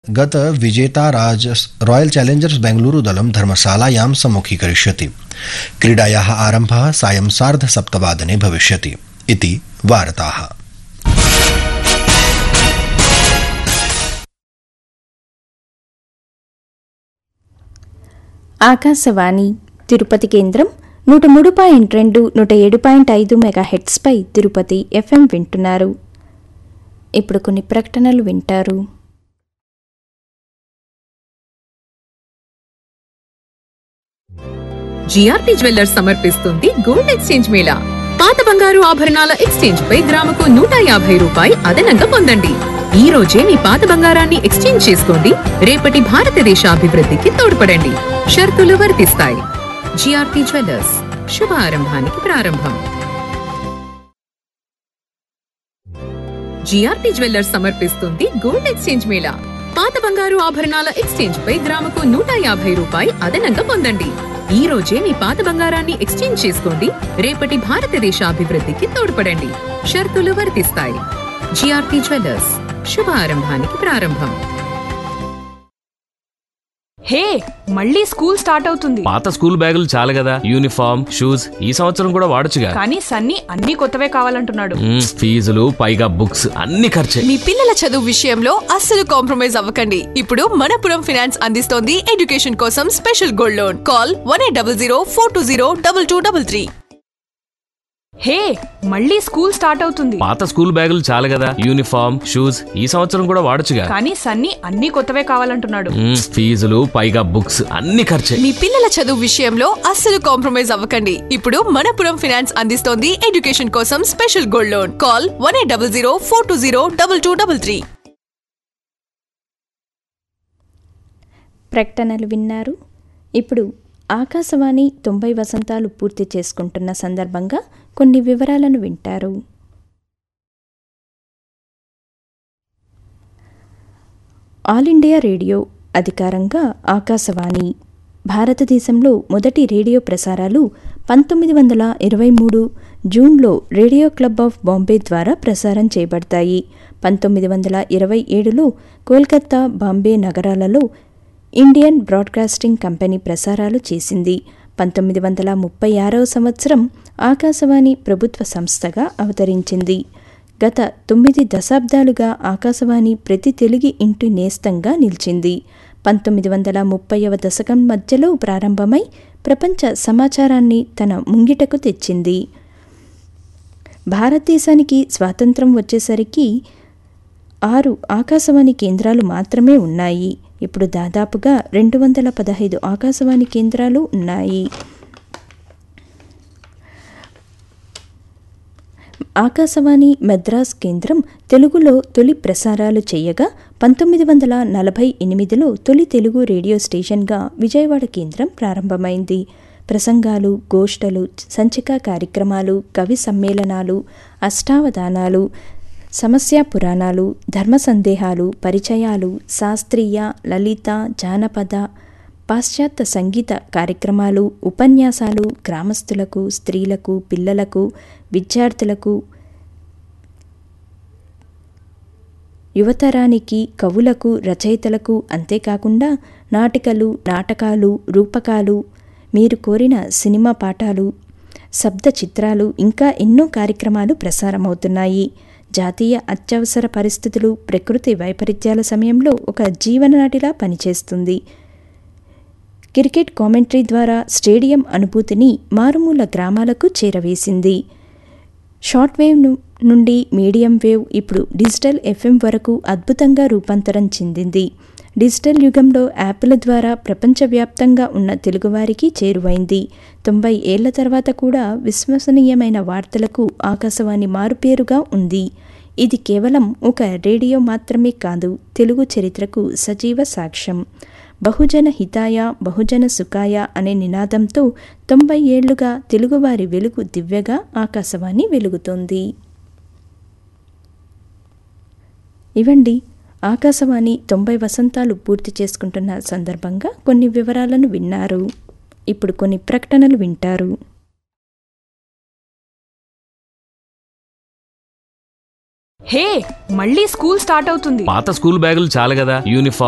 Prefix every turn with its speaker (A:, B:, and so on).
A: गत विजेता राज royal Challengers Bengaluru दलं धर्मशालायां सम्मुखीकरिष्यति क्रीडायाः आरम्भः सायं सार्धसप्तवादने भविष्यति इति वार्ताः
B: ఆకాశవాణి తిరుపతి కేంద్రం నూట మూడు పాయింట్ రెండు నూట ఏడు పాయింట్ ఐదు మెగా హెడ్స్పై తిరుపతి ఎఫ్ఎం వింటున్నారు ఇప్పుడు కొన్ని ప్రకటనలు వింటారు
C: జిఆర్పి జ్యువెల్లర్స్ సమర్పిస్తుంది గోల్డ్ ఎక్స్చేంజ్ మేళా పాత బంగారు ఆభరణాల ఎక్స్చేంజ్ పై గ్రాముకు నూట యాభై రూపాయి అదనంగా పొందండి ఈ రోజే మీ పాత బంగారాన్ని ఎక్స్చేంజ్ చేసుకోండి రేపటి భారతదేశ అభివృద్ధికి తోడ్పడండి షరతులు వర్తిస్తాయి జిఆర్పి జ్యువెల్లర్స్ శుభ ఆరంభానికి ప్రారంభం జిఆర్పి జ్యువెల్లర్స్ సమర్పిస్తుంది గోల్డ్ ఎక్స్చేంజ్ మేళా పాత బంగారు ఆభరణాల ఎక్స్చేంజ్ పై గ్రాముకు నూట యాభై రూపాయి అదనంగా పొందండి ఈ రోజే మీ పాత బంగారాన్ని ఎక్స్చేంజ్ చేసుకోండి రేపటి భారతదేశ అభివృద్ధికి తోడ్పడండి షరతులు వర్తిస్తాయి జిఆర్పి జ్యువెల్లర్స్ శుభ ఆరంభానికి ప్రారంభం
D: హే మళ్ళీ స్కూల్ స్టార్ట్ అవుతుంది
E: పాత స్కూల్ బ్యాగులు చాలు కదా యూనిఫామ్ షూస్ ఈ సంవత్సరం కూడా వాడొచ్చుగా
D: కానీ సన్నీ అన్ని కొత్తవే కావాలంటున్నాడు
E: మ్మ్, ఫీజులు పైగా బుక్స్ అన్ని ఖర్చే
F: మీ పిల్లల చదువు విషయంలో అస్సలు కాంప్రమైజ్ అవ్వకండి ఇప్పుడు మనపురం ఫినాన్స్ అందిస్తోంది ఎడ్యుకేషన్ కోసం special gold loan call one eight double zero four two zero double two double three
D: hey మళ్ళీ స్కూల్ స్టార్ట్ అవుతుంది
E: పాత స్కూల్ బ్యాగులు చాలు కదా యూనిఫామ్ షూస్ ఈ సంవత్సరం కూడా వాడొచ్చుగా
D: కానీ సన్నీ అన్ని కొత్తవే కావాలంటున్నాడు
E: మ్మ్, ఫీజులు పైగా బుక్స్ అన్ని ఖర్చే
F: మీ పిల్లల చదువు విషయంలో అస్సలు కాంప్రమైజ్ అవ్వకండి ఇప్పుడు మనపురం ఫినాన్స్ అందిస్తోంది ఎడ్యుకేషన్ కోసం special gold loan call one eight double zero four two zero double two double three
B: ప్రకటనలు విన్నారు ఇప్పుడు ఆకాశవాణి తొంభై వసంతాలు పూర్తి చేసుకుంటున్న సందర్భంగా కొన్ని వివరాలను వింటారు ఆల్ ఇండియా రేడియో అధికారంగా ఆకాశవాణి భారతదేశంలో మొదటి రేడియో ప్రసారాలు పంతొమ్మిది వందల ఇరవై మూడు జూన్లో రేడియో క్లబ్ ఆఫ్ బాంబే ద్వారా ప్రసారం చేయబడతాయి పంతొమ్మిది వందల ఇరవై ఏడులో కోల్కతా బాంబే నగరాలలో ఇండియన్ బ్రాడ్కాస్టింగ్ కంపెనీ ప్రసారాలు చేసింది పంతొమ్మిది వందల ముప్పై ఆరవ సంవత్సరం ఆకాశవాణి ప్రభుత్వ సంస్థగా అవతరించింది గత తొమ్మిది దశాబ్దాలుగా ఆకాశవాణి ప్రతి తెలుగు ఇంటి నేస్తంగా నిలిచింది పంతొమ్మిది వందల ముప్పైవ దశకం మధ్యలో ప్రారంభమై ప్రపంచ సమాచారాన్ని తన ముంగిటకు తెచ్చింది భారతదేశానికి స్వాతంత్రం వచ్చేసరికి ఆరు ఆకాశవాణి కేంద్రాలు మాత్రమే ఉన్నాయి ఇప్పుడు దాదాపుగా రెండు వందల పదహైదు ఆకాశవాణి కేంద్రాలు ఉన్నాయి ఆకాశవాణి మద్రాస్ కేంద్రం తెలుగులో తొలి ప్రసారాలు చేయగా పంతొమ్మిది వందల నలభై ఎనిమిదిలో తొలి తెలుగు రేడియో స్టేషన్గా విజయవాడ కేంద్రం ప్రారంభమైంది ప్రసంగాలు గోష్ఠలు సంచిక కార్యక్రమాలు కవి సమ్మేళనాలు అష్టావధానాలు సమస్య పురాణాలు ధర్మ సందేహాలు పరిచయాలు శాస్త్రీయ లలిత జానపద పాశ్చాత్య సంగీత కార్యక్రమాలు ఉపన్యాసాలు గ్రామస్తులకు స్త్రీలకు పిల్లలకు విద్యార్థులకు యువతరానికి కవులకు రచయితలకు అంతేకాకుండా నాటికలు నాటకాలు రూపకాలు మీరు కోరిన సినిమా పాఠాలు శబ్ద చిత్రాలు ఇంకా ఎన్నో కార్యక్రమాలు ప్రసారమవుతున్నాయి జాతీయ అత్యవసర పరిస్థితులు ప్రకృతి వైపరీత్యాల సమయంలో ఒక జీవనాటిలా పనిచేస్తుంది క్రికెట్ కామెంటరీ ద్వారా స్టేడియం అనుభూతిని మారుమూల గ్రామాలకు చేరవేసింది షార్ట్ వేవ్ ను- నుండి మీడియం వేవ్ ఇప్పుడు డిజిటల్ ఎఫ్ఎం వరకు అద్భుతంగా రూపాంతరం చెందింది డిజిటల్ యుగంలో యాప్ల ద్వారా ప్రపంచవ్యాప్తంగా ఉన్న తెలుగువారికి చేరువైంది తొంభై ఏళ్ల తర్వాత కూడా విశ్వసనీయమైన వార్తలకు ఆకాశవాణి మారుపేరుగా ఉంది ఇది కేవలం ఒక రేడియో మాత్రమే కాదు తెలుగు చరిత్రకు సజీవ సాక్ష్యం బహుజన హితాయ బహుజన సుఖాయ అనే నినాదంతో తొంభై ఏళ్లుగా తెలుగువారి వెలుగు దివ్యగా ఆకాశవాణి వెలుగుతోంది ఇవండి ఆకాశవాణి తొంభై వసంతాలు పూర్తి చేసుకుంటున్న సందర్భంగా కొన్ని వివరాలను విన్నారు ఇప్పుడు కొన్ని ప్రకటనలు వింటారు
D: హే మళ్ళీ స్కూల్ స్టార్ట్ అవుతుంది
E: పాత స్కూల్ బ్యాగులు చాలు కదా యూనిఫామ్